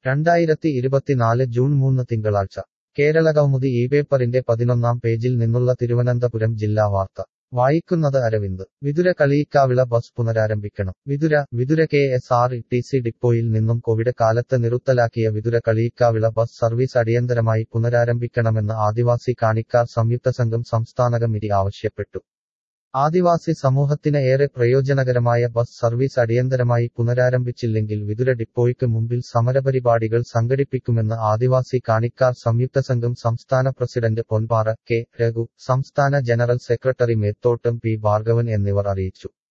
രണ്ടായിരത്തി ഇരുപത്തിനാല് ജൂൺ മൂന്ന് തിങ്കളാഴ്ച കേരളകൗമുദി ഈ പേപ്പറിന്റെ പതിനൊന്നാം പേജിൽ നിന്നുള്ള തിരുവനന്തപുരം ജില്ലാ വാർത്ത വായിക്കുന്നത് അരവിന്ദ് വിതുര കളിയിക്കാവിള ബസ് പുനരാരംഭിക്കണം Vithura Vithura K S R T C ഡിപ്പോയിൽ നിന്നും കോവിഡ് കാലത്ത് നിറുത്തലാക്കിയ വിതുര കളിയിക്കാവിള ബസ് സർവീസ് അടിയന്തരമായി പുനരാരംഭിക്കണമെന്ന് ആദിവാസി കാണിക്കാർ സംയുക്ത സംഘം സംസ്ഥാന കമ്മിറ്റി ആവശ്യപ്പെട്ടു ആദിവാസി സമൂഹത്തിന് ഏറെ പ്രയോജനകരമായ ബസ് സർവീസ് അടിയന്തരമായി പുനരാരംഭിച്ചില്ലെങ്കിൽ വിതുര ഡിപ്പോയ്ക്ക് മുമ്പിൽ സമരപരിപാടികൾ സംഘടിപ്പിക്കുമെന്ന് ആദിവാസി കാണിക്കാർ സംയുക്ത സംഘം സംസ്ഥാന പ്രസിഡന്റ് പൊൻപാറ കെ രഘു സംസ്ഥാന general secretary Methottam P Bhargavan എന്നിവർ അറിയിച്ചു